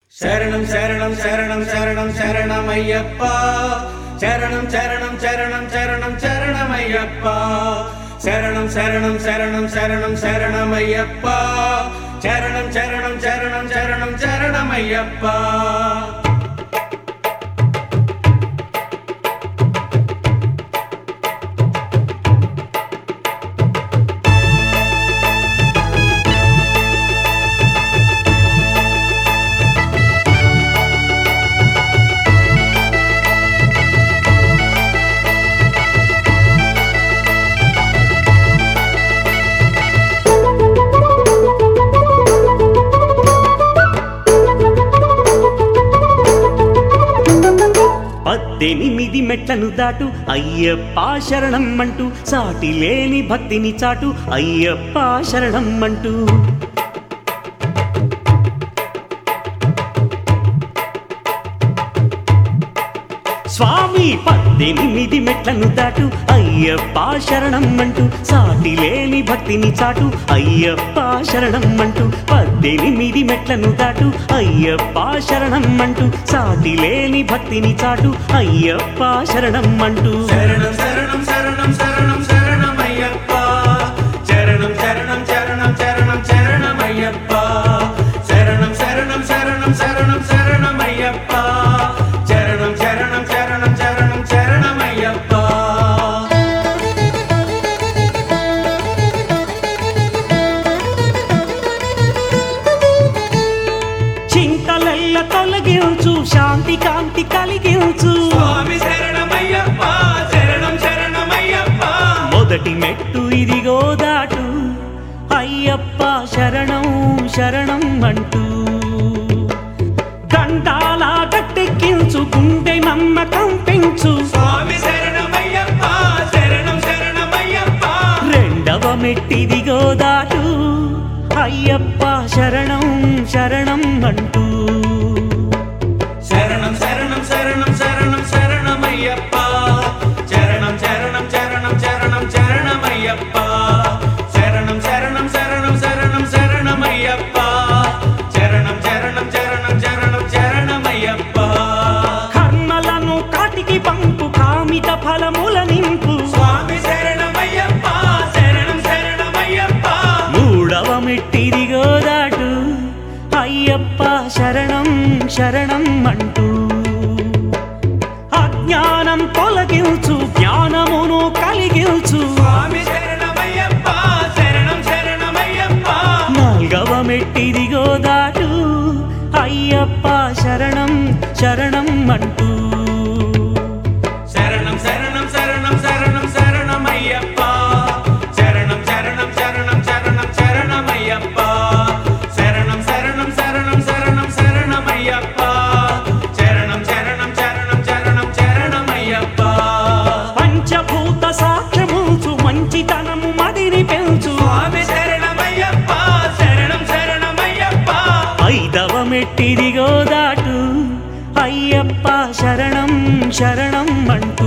శరణం శరణం శరణం శరణం శరణమయ్యప్ప శరణం శరణం శరణం శరణం శరణమయ్యప్ప శరణం శరణం శరణం శరణం శరణమయ్యప్ప శరణం శరణం శరణం శరణం శరణమయ్యప్ప పద్దెనిమిది మెట్లను దాటు అయ్యప్ప శరణం అంటూ సాటి లేని భక్తిని చాటు అయ్యప్ప శరణం అంటూ స్వామి పద్దెనిమిది మెట్లను దాటు అయ్యప్ప శరణం అంటూ సాటి లేని భక్తిని చాటు అయ్యప్ప శరణం అంటూ పద్దెనిమిది మెట్లను దాటు అయ్యప్ప శరణం అంటూ సాటి లేని భక్తిని చాటు అయ్యప్ప శరణం అంటూ శరణం శరణం శరణం శరణం శరణమయ్యప్ప శరణం శరణం శరణం శరణం శరణమయ్యప్ప శరణం శరణం శరణం శరణం శరణమయ్యప్ప శరణం శరణం శరణం శరణం శరణమయ్యప్ప చింతలెల్ల తొలగించు శాంతి కాంతి కలిగించు స్వామి శరణమయ్యప్ప శరణం శరణమయ్యప్ప మొదటి మెట్టు ఇదిగో దాటు అయ్యప్ప శరణం శరణం అంటూ గంటాల గట్టెక్కించు గుండె నమ్మకం పెంచు స్వామి శరణమయ్యప్ప శరణం శరణమయ్యప్ప రెండవ మెట్టిదిగో దాటు అయ్యప్ప శరణం శరణం అంటూ శరణం శరణం శరణం శరణం శరణమయ్యప్ప శరణం శరణం శరణం శరణం శరణమయ్యప్ప శరణం శరణం శరణం శరణం శరణమయ్యప్ప శరణం శరణం శరణం శరణం శరణమయ్యప్ప కర్మలను కాటికి పంపు కామిత ఫలముల నింపు స్వామి శరణమయ్యప్ప శరణం శరణమయ్యప్ప మూడవ మెట్టిదిగో దాటు అయ్యప్ప శరణం శరణం అంటూ అజ్ఞానం తొలగించు జ్ఞానమును కలిగించు స్వామి శరణమయ్యప్ప శరణం శరణమయ్యప్ప నాల్గవ మెట్టిదిగో దాటు అయ్యప్ప శరణం శరణం అంటూ శరణం శరణం శరణం శరణం శరణమయ్యప్ప శరణం శరణం శరణం శరణం శరణమయ్యప్ప శరణం శరణం శరణం శరణం శరణమయ్యప్ప శరణం శరణం శరణం శరణం శరణమయ్యప్ప పంచభూత సాక్ష్యముంచు మంచితనము మదిని పెంచు స్వామి శరణమయ్యప్ప శరణం శరణమయ్యప్ప ఐదవ మెట్టిదిగో దాటు అయ్యప్ప శరణం శరణం అంటూ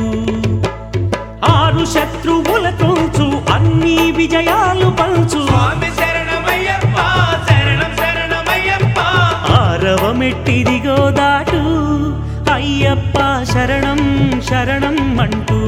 ఆరు శత్రువుల తోచు అన్ని విజయాలు పంచు స్వామి శరణమయ్యప్ప శరణం శరణమయ్యప్ప ఆరవ మెట్టిదిగో దాటు అయ్యప్ప శరణం శరణం అంటూ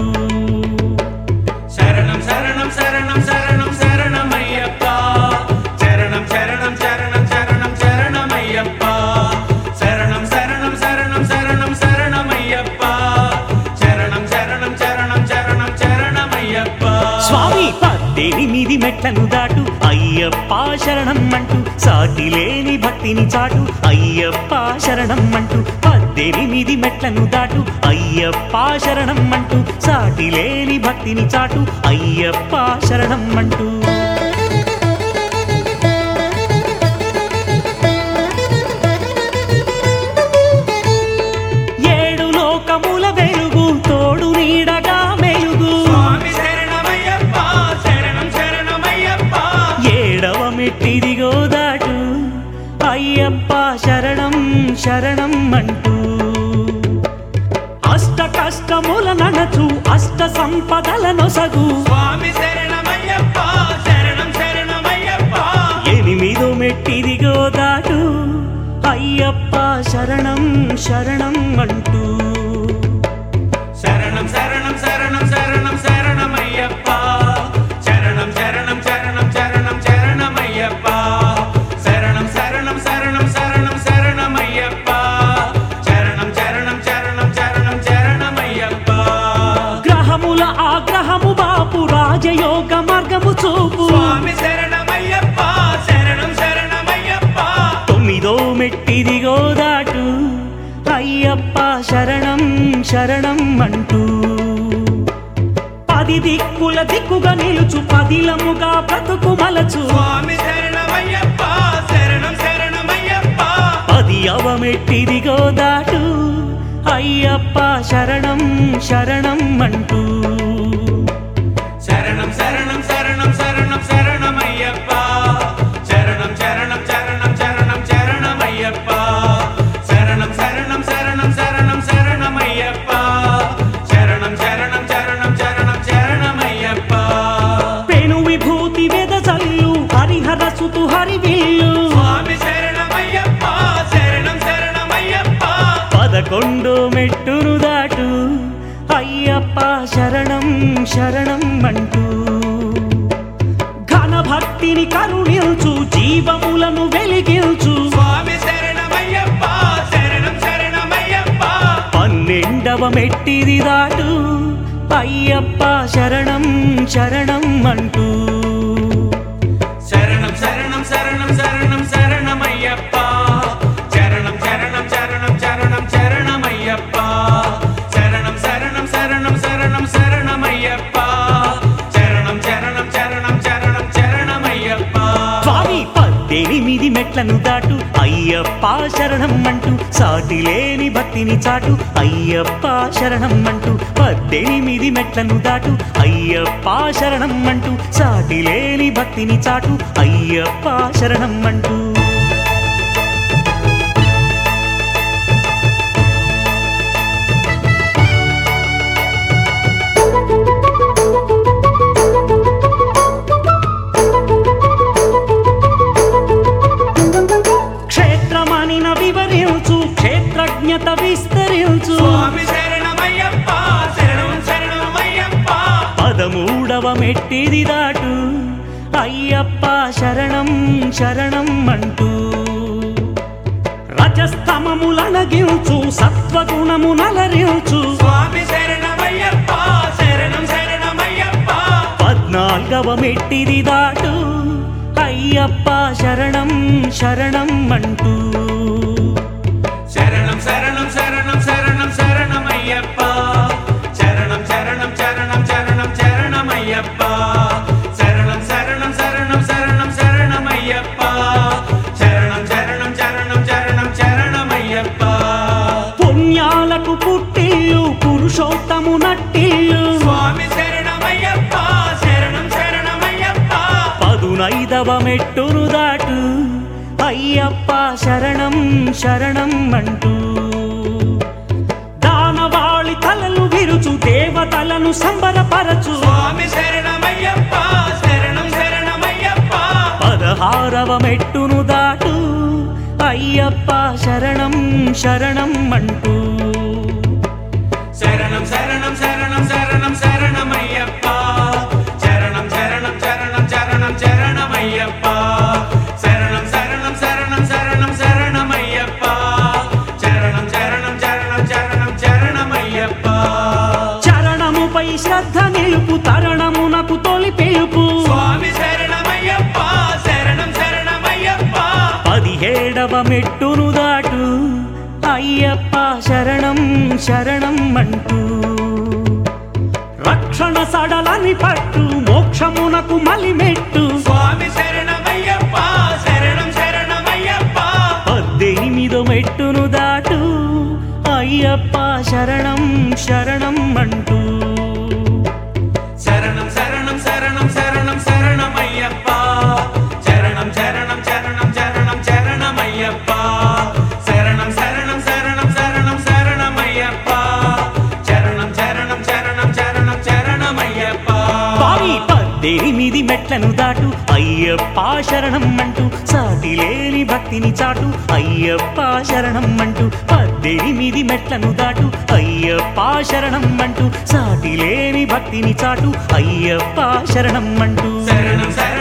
శరణం శరణం శరణం శరణం శరణమయ్యప్ప శరణం శరణం శరణం శరణం శరణమయ్యప్ప శరణం శరణం శరణం శరణం శరణమయ్యప్ప శరణం శరణం శరణం శరణం శరణమయ్యప్ప స్వామి పద్దెనిమిది మెట్లను దాటు అయ్యప్ప శరణం అంటూ సాటి లేని భక్తిని చాటు అయ్యప్ప శరణం అంటూ పద్దెనిమిది మెట్లను దాటు అయ్యప్ప శరణం అంటూ సాటి లేని భక్తిని చాటు అయ్యప్ప శరణం అంటూ ఏడు లోకముల వెలుగు తోడు నీడగా మెలుగు స్వామి శరణమయ్యప్ప శరణం శరణమయ్యప్ప ఏడవ మెట్టిదిగో దాటు అయ్యప్ప శరణం శరణం అంటూ అష్ట కష్టముల నడచు అష్ట సంపదల నొసగు స్వామి శరణమయ్యప్ప శరణం శరణమయ్యప్ప ఎనిమిదో మెట్టిదిగో దాటు అయ్యప్ప శరణం శరణం అంటూ శరణం శరణం శరణం శరణం శరణమయ్యప్ప శరణం శరణం శరణం శరణం శరణమయ్యప్ప శరణం శరణం శరణం శరణం శరణమయ్యప్ప శరణం శరణం శరణం శరణం శరణమయ్యప్ప గ్రహముల ఆగ్రహము బాపు రాజయోగ మార్గము చూపు స్వామి శరణమయ్యప్ప శరణం శరణమయ్యప్ప తొమ్మిదో మెట్టిదిగో దాటు అయ్యప్ప శరణం శరణం అంటూ పది దిక్కుల దిక్కుగా నిలుచు పదిలముగా బ్రతుకు మలచు స్వామి శరణమయ్యప్ప శరణం శరణమయ్యప్ప పది అవమెట్టిదిగో దాటు అయ్యప్ప శరణం శరణం అంటూ శరణం శరణం శరణం శరణం శరణమయ్యప్ప శరణం శరణం శరణం శరణం శరణమయ్యప్ప శరణం శరణం శరణం శరణం శరణమయ్యప్ప శరణం శరణం శరణం శరణం శరణమయ్యప్ప పెను విభూతి వెదజల్లు హరిహర సుతు హరివిల్లు స్వామి శరణమయ్యప్ప శరణం శరణమయ్యప్ప పదకొండో మెట్టును దాటు అయ్యప్ప శరణం శరణం అంటూ ఘన భక్తిని కరుణించు జీవములను వెలిగించు స్వామి శరణమయ్యప్ప శరణం శరణమయ్యప్ప పన్నెండవ మెట్టిది దాటు అయ్యప్ప శరణం శరణం అంటూ శరణం శరణం శరణం శరణం శరణమయ్యప్ప శరణం శరణం శరణం శరణం శరణమయ్యప్ప శరణం శరణం శరణం శరణం శరణమయ్యప్ప శరణం శరణం శరణం శరణం శరణమయ్యప్ప స్వామి పద్దెనిమిది మెట్లను దాటు అయ్యప్ప శరణం అంటూ సాటి లేని భక్తిని చాటు అయ్యప్ప శరణం అంటూ పద్దెనిమిది మెట్లను దాటు అయ్యప్ప శరణం అంటూ సాటి లేని భక్తిని చాటు అయ్యప్ప శరణం అంటూ క్షేత్రమనిన వివరించు క్షేత్రజ్ఞత విస్తరించు స్వామి శరణమయ్యప్ప శరణం శరణమయ్యప్ప పదమూడవ మెట్టిది దాటు అయ్యప్ప శరణం శరణం అంటూ రజస్తమములనగించు సత్వగుణము నలరించు స్వామి శరణమయ్యప్ప శరణం శరణమయ్యప్ప పద్నాల్గవ మెట్టిది దాటు అయ్యప్ప శరణం శరణం అంటూ శరణం శరణం శరణం శరణం శరణమయ్యప్ప శరణం శరణం శరణం శరణం శరణమయ్యప్ప శరణం శరణం శరణం శరణం శరణమయ్యప్ప శరణం శరణం శరణం శరణం శరణమయ్యప్ప పుణ్యాలకు పుట్టిల్లు పురుషోత్తము నట్టిల్లు స్వామి శరణమయ్యప్ప శరణం శరణమయ్యప్ప పదునైదవ మెట్టును దాటు అయ్యప్ప శరణం శరణం అంటూ దానవాళి తలలు విరుచు దేవతలను సంబరపరచు స్వామి శరణమయ్యప్ప శరణం శరణమయ్యప్ప పదహారవ మెట్టును దాటు అయ్యప్ప శరణం శరణం అంటూ శరణం శరణం శరణం శరణం శరణమయ్యప్ప శరణం శరణం శరణం శరణం శరణమయ్యప్ప శరణం శరణం శరణం శరణం శరణమయ్యప్ప శరణం శరణం శరణం శరణం శరణమయ్యప్ప చరణముపై శ్రద్ధ నిలుపు తరణమునకు తొలి పిలుపు స్వామి శరణమయ్యప్ప శరణం శరణమయ్యప్ప పదిహేడవ మెట్టును దాటు అయ్యప్ప శరణం శరణం అంటూ రక్షణ సడలని పట్టు మోక్షమునకు మలిమెట్టు స్వామి శరణమయ్యప్ప శరణం శరణమయ్యప్ప పద్దెనిమిదో మెట్టును దాటు అయ్యప్ప శరణం శరణం అంటూ శరణం శరణం శరణం శరణం శరణమయ్యప్ప శరణం శరణం శరణం శరణం శరణమయ్యప్ప శరణం శరణం శరణం శరణం శరణమయ్యప్ప శరణం శరణం శరణం శరణం శరణమయ్యప్ప పావి పద్దెనిమిది మెట్లను దాటు అయ్యప్ప శరణం అంటూ సాటి లేని లేని భక్తిని చాటు అయ్యప్ప శరణం అంటూ పద్దెనిమిది మెట్లను దాటు అయ్యప్ప శరణం అంటూ సాటి లేని భక్తిని చాటు అయ్యప్ప శరణం అంటూ శరణం శరణం